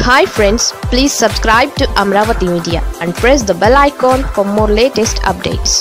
hi friends please subscribe to Amaravati media and press the bell icon for more latest updates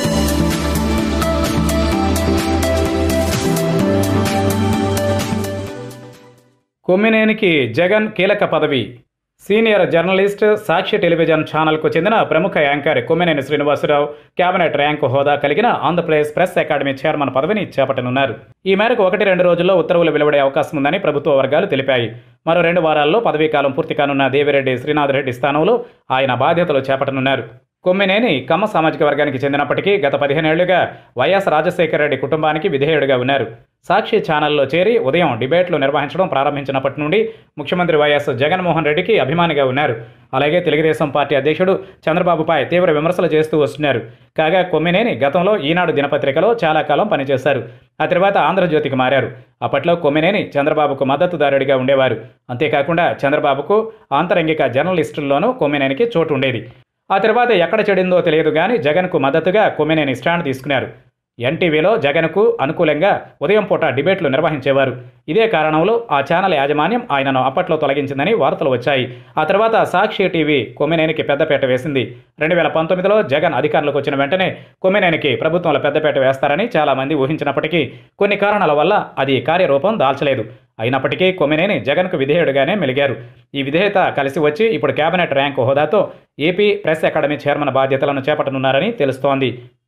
కొమ్మినేనికి జగన్ కీలక పదవి senior journalist Sakshi television ఛానల్కు చెందిన ప్రముఖ anchor Kommineni Srinivasarao cabinet rank హోదా కలిగిన ఆంధ్రప్రదేశ్ ప్రెస్ అకాడమీ చైర్మన్ పదవిని చేపట్టనున్నారు ఈ మేరకు ఒకటి రెండు రోజుల్లో ఉత్తర్వులు వెలువడే అవకాశం ఉందని ప్రభుత్వ వర్గాలు తెలిపాయి మరో రెండు వారాల్లో పదవీకాలం పూర్తి కానున్న దేవిరెడ్డి శ్రీనాథ్ రెడ్డి స్థానంలో ఆయన బాధ్యతలు చేపట్టనున్నారు కొమ్మినేని కమ్మ సామాజిక వర్గానికి చెందినప్పటికీ గత పదిహేనేళ్లుగా వైఎస్ రాజశేఖర రెడ్డి కుటుంబానికి విధేయుడిగా ఉన్నారు సాక్షి ఛానల్లో చేరి ఉదయం డిబేట్లు నిర్వహించడం ప్రారంభించినప్పటి నుండి ముఖ్యమంత్రి వైఎస్ జగన్మోహన్ రెడ్డికి అభిమానిగా ఉన్నారు అలాగే తెలుగుదేశం పార్టీ అధ్యక్షుడు చంద్రబాబుపై తీవ్ర విమర్శలు చేస్తూ వస్తున్నారు కాగా కొమ్మినేని గతంలో ఈనాడు దినపత్రికలో చాలా కాలం పనిచేశారు ఆ తర్వాత ఆంధ్రజ్యోతికి మారారు అప్పట్లో కొమ్మినేని చంద్రబాబుకు మద్దతుదారుడిగా ఉండేవారు అంతేకాకుండా చంద్రబాబుకు ఆంతరంగిక జర్నలిస్టుల్లోనూ కొమ్మినేనికి చోటు ఉండేది ఆ తర్వాత ఎక్కడ చెడిందో తెలియదు కానీ జగన్కు మద్దతుగా కొమ్మినేని స్టాండ్ తీసుకున్నారు ఎన్టీవీలో జగన్కు అనుకూలంగా ఉదయం పూట డిబేట్లు నిర్వహించేవారు ఇదే కారణంలో ఆ ఛానల్ యాజమాన్యం ఆయనను అప్పట్లో తొలగించిందని వార్తలు వచ్చాయి ఆ తర్వాత సాక్షి టీవీ కొమ్మినేనికి పెద్దపేట వేసింది రెండు వేల పంతొమ్మిదిలో జగన్ అధికారంలోకి వచ్చిన వెంటనే కొమ్మినేనికి ప్రభుత్వంలో పెద్దపేట వేస్తారని చాలామంది ఊహించినప్పటికీ కొన్ని కారణాల వల్ల అది కార్యరూపం దాల్చలేదు అయినప్పటికీ కొమ్మినేని జగన్కు విధేయుడుగానే మెలిగారు ఈ విధేయత కలిసి వచ్చి ఇప్పుడు కేబినెట్ ర్యాంకు హోదాతో ఏపీ ప్రెస్ అకాడమీ చైర్మన్ బాధ్యతలను చేపట్టనున్నారని తెలుస్తోంది